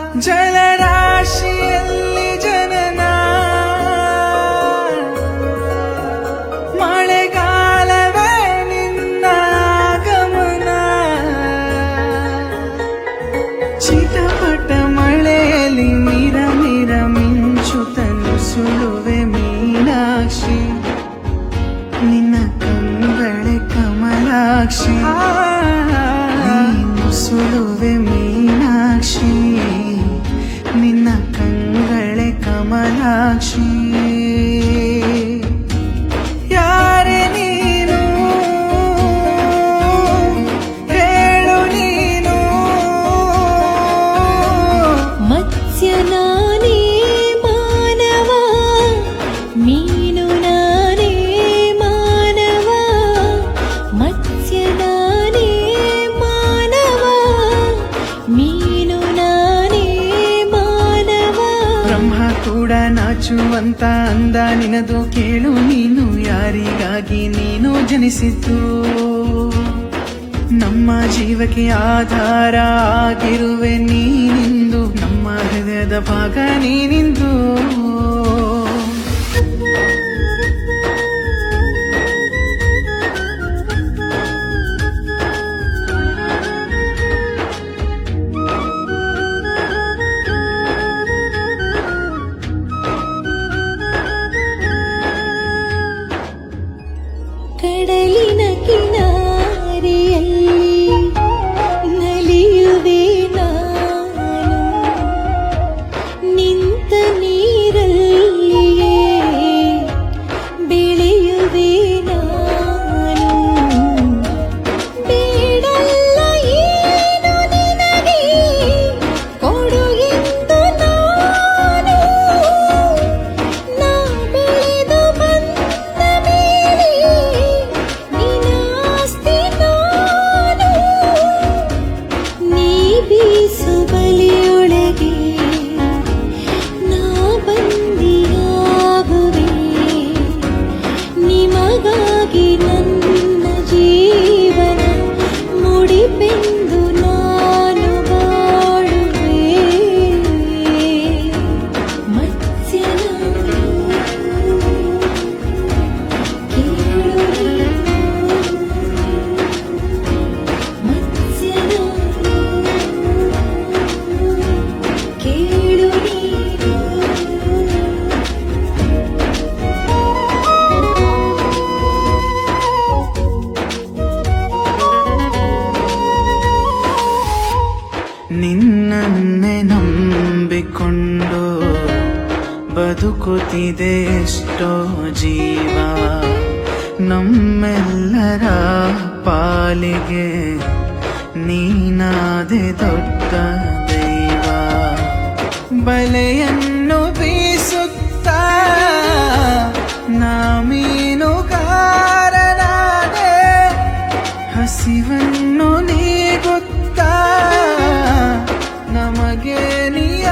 ಜಲರಾಶಿಯಲ್ಲಿ ಜನನ ಮಳೆಗಾಲವೇ ನಿನ್ನ ಆಗಮನ ಚಿಟಪಟ ಮಳೆಯಲ್ಲಿ ಮಿರ ಮಿರ ಮಿಂಚುತ್ತನು ಸುಳುವೆ ಮೀನಾಕ್ಷಿ ನಿನ್ನ ಕಂಬಳೆ ಕಮಲಾಕ್ಷಿ ನೀನು ಸುಳುವೆ ಮೀನಾಕ್ಷಿ ನಿನ್ನ ಕಂಗಳೆ ಕಮಲಾಕ್ಷಿ ಯಾರೆ ನೀನು ಹೇಳು ನೀನು ಮತ್ಸ್ಯ ನಾನೇ ಮಾನವ ಮೀನು ನಾನೇ ಮಾನವ ಮತ್ಸ್ಯ ನಾನೇ ಮಾನವ ಮೀನು ನಾನೇ ಮಾನವ ಬ್ರಹ್ಮ ಕೂಡ ನಾಚುವಂತ ಅಂದ ನಿನದು ಕೇಳು ನೀನು ಯಾರಿಗಾಗಿ ನೀನು ಜನಿಸಿದ್ದು ನಮ್ಮ ಜೀವಕ್ಕೆ ಆಧಾರ ಆಗಿರುವೆ ನೀನಿಂದು ನಮ್ಮ ಹೃದಯದ ಭಾಗ ನೀನಿಂದು ಕಡಲಿನ ಕಿನಾರೆಯಲ್ಲಿ ನಲಿಯುವೆ ನಾನು ನಿಂತ ನೀರಲ್ಲಿಯೇ ಬೆಳೆಯುವೆ ನಾನು ಬೇಡಲ್ಲ ಏನು ನಿನಗೆ ಕೊಡು ಎಂದು ನಾನು ನಾ ಬೆಳೆದು ಬಂದ ಮೇಲೆ ನಿನಾಸ್ತಿ ನಾನು ನೀ ಬೀಸು ಬಲಿಯೊಳಗೆ ನಾ ಬಂದಿಯಾಗುವೆ ನಿಮಗಾಗಿ ನನ್ನ ಜೀವನ ಮುಡಿಪೆಂದು ನಾನು ಬಾಳುವೆ ಮತ್ಸ್ಯನ ಕೇಳು ಮತ್ಸ್ಯನ ಕೇಳು ನೀನು ನಿನ್ನನ್ನೇ ನಂಬಿಕೊಂಡು ಬದುಕುತ್ತಿದೆ ಎಷ್ಟೋ ಜೀವ ನಮ್ಮೆಲ್ಲರ ಪಾಲಿಗೆ ನೀನಾದೆ ದೊಡ್ಡ ದೈವ ಬಲೆಯನ್ನು ಬೀಸುತ್ತಾ ನಾ ಮೀನುಗಾರನಾದೆ ಹಸಿವನ್ನು ನೀಗುತ್ತಾ ನಮಗೆ ನೀಯ